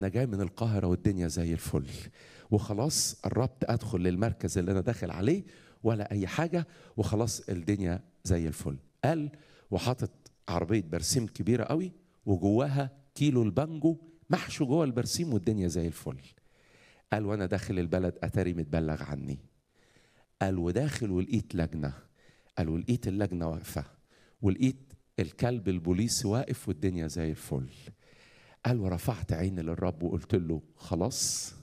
انا جاي من القاهره والدنيا زي الفل وخلاص قربت ادخل للمركز اللي انا داخل عليه ولا اي حاجه وخلاص الدنيا زي الفل قال وحاطط عربيه برسيم كبيره قوي وجواها كيلو البانجو محشو جوه البرسيم والدنيا زي الفل قال وانا داخل البلد اتاري متبلغ عني قال وداخل ولقيت لجنه قال ولقيت اللجنه واقفه ولقيت الكلب البوليسي واقف والدنيا زي الفل قال ورفعت عيني للرب وقلت له خلاص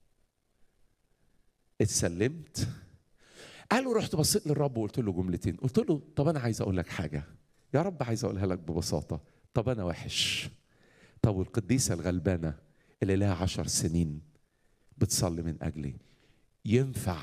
اتسلمت قال ورحت بصيت للرب وقلت له جملتين قلت له طب انا عايز اقول لك حاجه يا رب عايز اقولها لك ببساطه طب انا وحش طب والقديسه الغلبانه اللي لها عشر سنين بتصلي من اجلي ينفع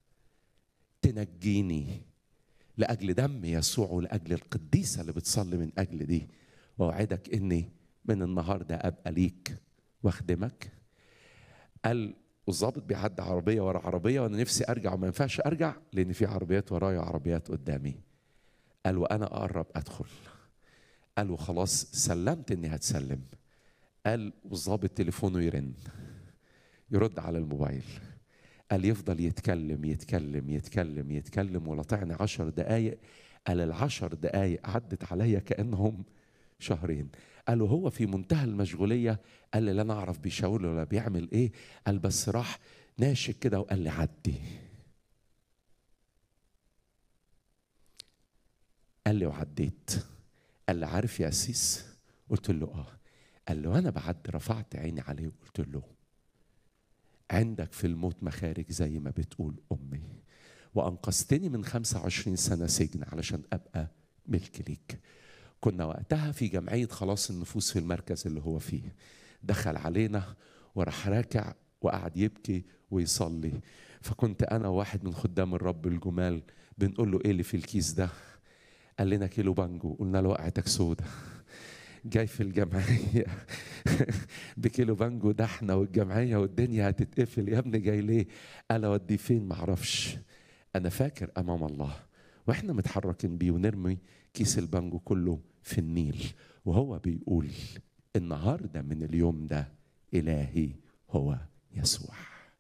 تنجيني لاجل دم يسوع ولاجل القديسه اللي بتصلي من اجل دي واوعدك اني من النهارده ابقى ليك واخدمك قال والظابط بيعدي عربيه ورا عربيه وانا نفسي ارجع وما ينفعش ارجع لان في عربيات ورايا وعربيات قدامي قال وانا اقرب ادخل قال وخلاص سلمت اني هتسلم قال والظابط تليفونه يرن يرد على الموبايل قال يفضل يتكلم يتكلم يتكلم يتكلم ولطعني عشر دقايق قال العشر دقايق عدت عليا كأنهم شهرين قال هو في منتهى المشغولية قال لي لا أنا أعرف بيشاور ولا بيعمل إيه قال بس راح ناشك كده وقال لي عدي قال لي وعديت قال لي عارف يا أسيس قلت له آه قال له أنا بعد رفعت عيني عليه وقلت له عندك في الموت مخارج زي ما بتقول أمي وأنقذتني من 25 سنة سجن علشان أبقى ملك ليك كنا وقتها في جمعية خلاص النفوس في المركز اللي هو فيه دخل علينا وراح راكع وقعد يبكي ويصلي فكنت أنا واحد من خدام الرب الجمال بنقول له إيه اللي في الكيس ده قال لنا كيلو بانجو قلنا له وقعتك سودة جاي في الجمعية بكيلو بانجو ده احنا والجمعية والدنيا هتتقفل يا ابني جاي ليه؟ قال اوديه فين معرفش أنا فاكر أمام الله واحنا متحركين بيه ونرمي كيس البانجو كله في النيل وهو بيقول النهارده من اليوم ده إلهي هو يسوع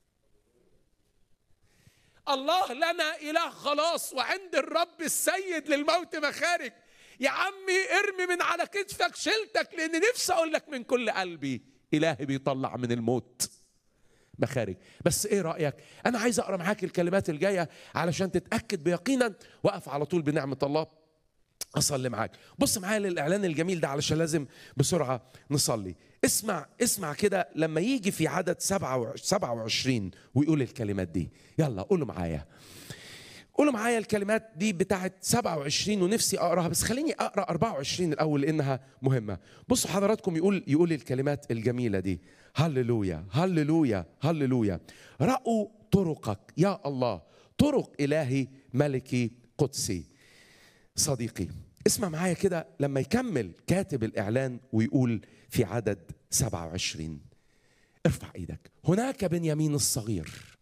الله لنا إله خلاص وعند الرب السيد للموت مخارج يا عمي ارمي من على كتفك شيلتك لان نفسي اقول لك من كل قلبي إلهي بيطلع من الموت مخارج بس ايه رايك انا عايز اقرا معاك الكلمات الجايه علشان تتاكد بيقينا وقف على طول بنعمه الله اصلي معاك بص معايا للاعلان الجميل ده علشان لازم بسرعه نصلي اسمع اسمع كده لما يجي في عدد 27 ويقول الكلمات دي يلا قولوا معايا قولوا معايا الكلمات دي بتاعت 27 ونفسي اقراها بس خليني اقرا 24 الاول لانها مهمه بصوا حضراتكم يقول يقول الكلمات الجميله دي هللويا هللويا هللويا رأوا طرقك يا الله طرق الهي ملكي قدسي صديقي اسمع معايا كده لما يكمل كاتب الاعلان ويقول في عدد 27 ارفع ايدك هناك بنيامين الصغير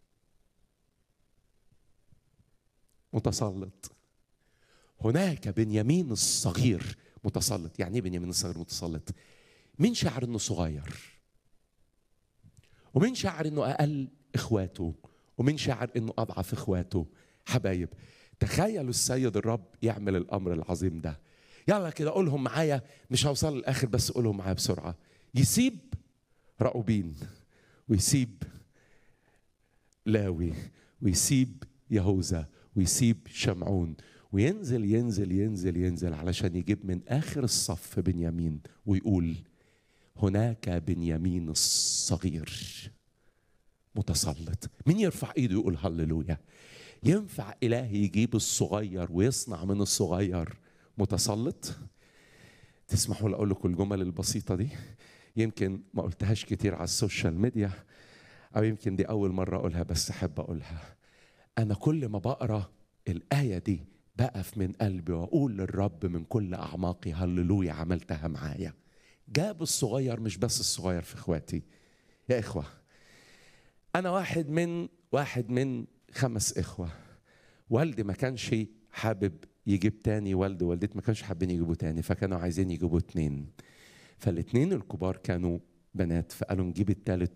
متسلط هناك بنيامين الصغير متسلط يعني ايه بنيامين الصغير متسلط مين شعر انه صغير ومين شعر انه اقل اخواته ومين شعر انه اضعف اخواته حبايب تخيلوا السيد الرب يعمل الامر العظيم ده يلا كده قولهم معايا مش هوصل للاخر بس قولهم معايا بسرعه يسيب رأوبين ويسيب لاوي ويسيب يهوذا ويسيب شمعون وينزل ينزل ينزل ينزل علشان يجيب من اخر الصف بنيامين ويقول هناك بنيامين الصغير متسلط مين يرفع ايده يقول هللويا ينفع إلهي يجيب الصغير ويصنع من الصغير متسلط تسمحوا لي أقول لكم الجمل البسيطة دي يمكن ما قلتهاش كتير على السوشيال ميديا أو يمكن دي أول مرة أقولها بس أحب أقولها أنا كل ما بقرأ الآية دي بقف من قلبي وأقول للرب من كل أعماقي هللويا عملتها معايا جاب الصغير مش بس الصغير في إخواتي يا إخوة أنا واحد من واحد من خمس إخوة والدي ما كانش حابب يجيب تاني والدي ووالدتي ما كانش حابين يجيبوا تاني فكانوا عايزين يجيبوا اتنين فالاتنين الكبار كانوا بنات فقالوا نجيب التالت